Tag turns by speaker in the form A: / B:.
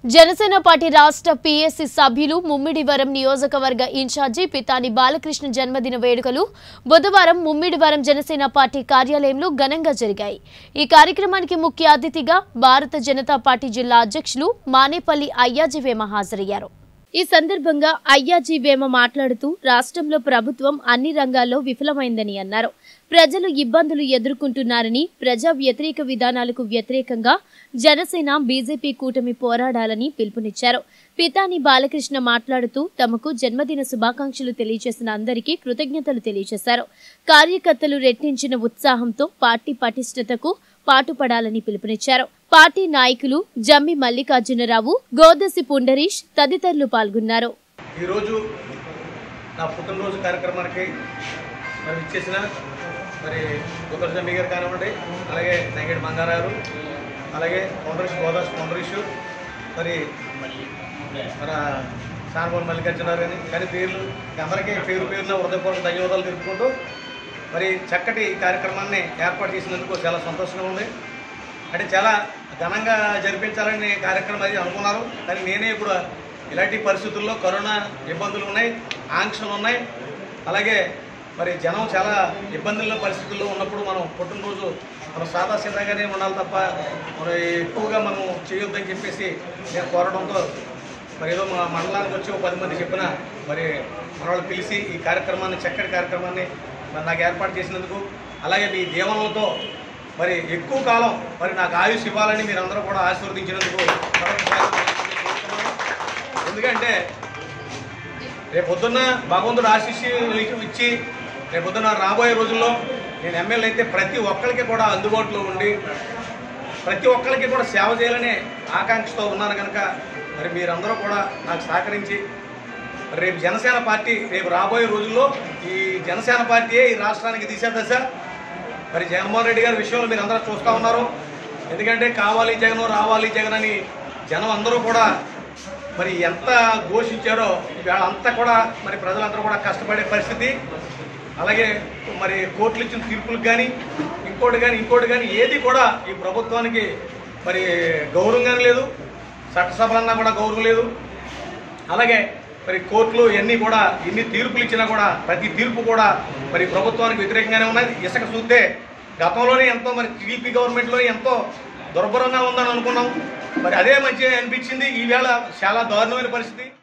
A: Janasena party రాష్ట్ర PSC సభ్యులు ముమ్మిడివరం నియోజకవర్గ ఇన్ఛార్జి పితాని బాలకృష్ణ జన్మదిన వేడుకలు బుధవారం ముమ్మిడివరం జనసేన పార్టీ కార్యాలయంలో ఘనంగా జరిగాయి ఈ కార్యక్రమానికి ముఖ్య అతిథిగా భారత జనతా పార్టీ జిల్లా అధ్యక్షులు మానేపల్లి అయ్యాజీవేమ హాజరయ్యారు ఈ సందర్భంగా అయ్యాజీ వేమ మాట్లాడుతూ రాష్ట్రంలో ప్రభుత్వం అన్ని రంగాల్లో విఫలమైందని అన్నారు ప్రజలు ఇబ్బందులు ఎదుర్కొంటున్నారని ప్రజా వ్యతిరేక విధానాలకు వ్యతిరేకంగా జనసేన బీజేపీ కూటమి పోరాడాలని పిలుపునిచ్చారు పితాని బాలకృష్ణ మాట్లాడుతూ తమకు జన్మదిన శుభాకాంక్షలు తెలియజేసిన అందరికీ కృతజ్ఞతలు తెలియజేశారు కార్యకర్తలు రెట్టించిన ఉత్సాహంతో పార్టీ పటిష్టతకు పాటుపడాలని పిలుపునిచ్చారు పార్టీ నాయకులు జమ్మి మల్లికార్జునరావు గోదసి పుండరీష్ తదితరులు పాల్గొన్నారు
B: ఈరోజు నా పుట్టినరోజు కార్యక్రమానికి మరి ఇచ్చేసిన మరి గుత్తర జమ్మి గారు కానివ్వండి అలాగే నెగడి మంగారారు అలాగే కొండరీష్ గోదాస్ కొండరీష్ మరి మన సానబోన్ మల్లికార్జున గారిని కానీ పేర్లు అందరికీ పేరు పేరున హృదయపూర్వక ధన్యవాదాలు తెలుపుకుంటూ మరి చక్కటి ఈ కార్యక్రమాన్ని ఏర్పాటు చేసినందుకు చాలా సంతోషంగా ఉంది అంటే చాలా ఘనంగా జరిపించాలని కార్యక్రమం అది అనుకున్నారు కానీ నేనే ఇప్పుడు ఇలాంటి పరిస్థితుల్లో కరోనా ఇబ్బందులు ఉన్నాయి ఆంక్షలు ఉన్నాయి అలాగే మరి జనం చాలా ఇబ్బందుల్లో పరిస్థితుల్లో ఉన్నప్పుడు మనం పుట్టినరోజు మనం సాదా సీదాగానే ఉండాలి తప్ప మరి ఎక్కువగా మనం చేయొద్దని చెప్పేసి నేను కోరడంతో మరి ఏదో మా మండలానికి వచ్చి ఒక పది మంది చెప్పిన మరి మన వాళ్ళు పిలిచి ఈ కార్యక్రమాన్ని చక్కటి కార్యక్రమాన్ని మరి నాకు ఏర్పాటు చేసినందుకు అలాగే మీ దీవెనలతో మరి ఎక్కువ కాలం మరి నాకు ఆయుష్ ఇవ్వాలని మీరు అందరూ కూడా ఆశీర్వదించినందుకు మరొకసారి కోరుతున్నాను. ఎందుకంటే రేపు పొద్దున్న భగవంతుడు ఆశీస్సు ఇచ్చి రేపు పొద్దున్న రాబోయే రోజుల్లో నేను ఎమ్మెల్యే అయితే ప్రతి ఒక్కరికి కూడా అందుబాటులో ఉండి ప్రతి ఒక్కరికి కూడా సేవ చేయాలనే ఆకాంక్షతో ఉన్నాను కనుక మరి మీరందరూ కూడా నాకు సహకరించి రేపు జనసేన పార్టీ రేపు రాబోయే రోజుల్లో ఈ జనసేన పార్టీయే ఈ రాష్ట్రానికి దిశ దశ మరి జగన్మోహన్ రెడ్డి గారి విషయంలో మీరు అందరూ చూస్తూ ఉన్నారు ఎందుకంటే కావాలి జగన్ రావాలి జగన్ అని జనం అందరూ కూడా మరి ఎంత ఘోషించారో వాళ్ళంతా కూడా మరి ప్రజలందరూ కూడా కష్టపడే పరిస్థితి అలాగే మరి కోర్టులు ఇచ్చిన తీర్పులకు కానీ ఇంకోటి కానీ ఇంకోటి కానీ ఏది కూడా ఈ ప్రభుత్వానికి మరి గౌరవంగానే లేదు చట్టసభలన్నా కూడా గౌరవం లేదు అలాగే మరి కోర్టులు ఇవన్నీ కూడా ఎన్ని తీర్పులు ఇచ్చినా కూడా ప్రతి తీర్పు కూడా మరి ప్రభుత్వానికి వ్యతిరేకంగానే ఉన్నది ఇసుక చూస్తే గతంలోనే ఎంతో మరి టీడీపీ గవర్నమెంట్లో ఎంతో దుర్భరంగా ఉందని అనుకున్నాం మరి అదే మంచిగా అనిపించింది ఈవేళ చాలా దారుణమైన పరిస్థితి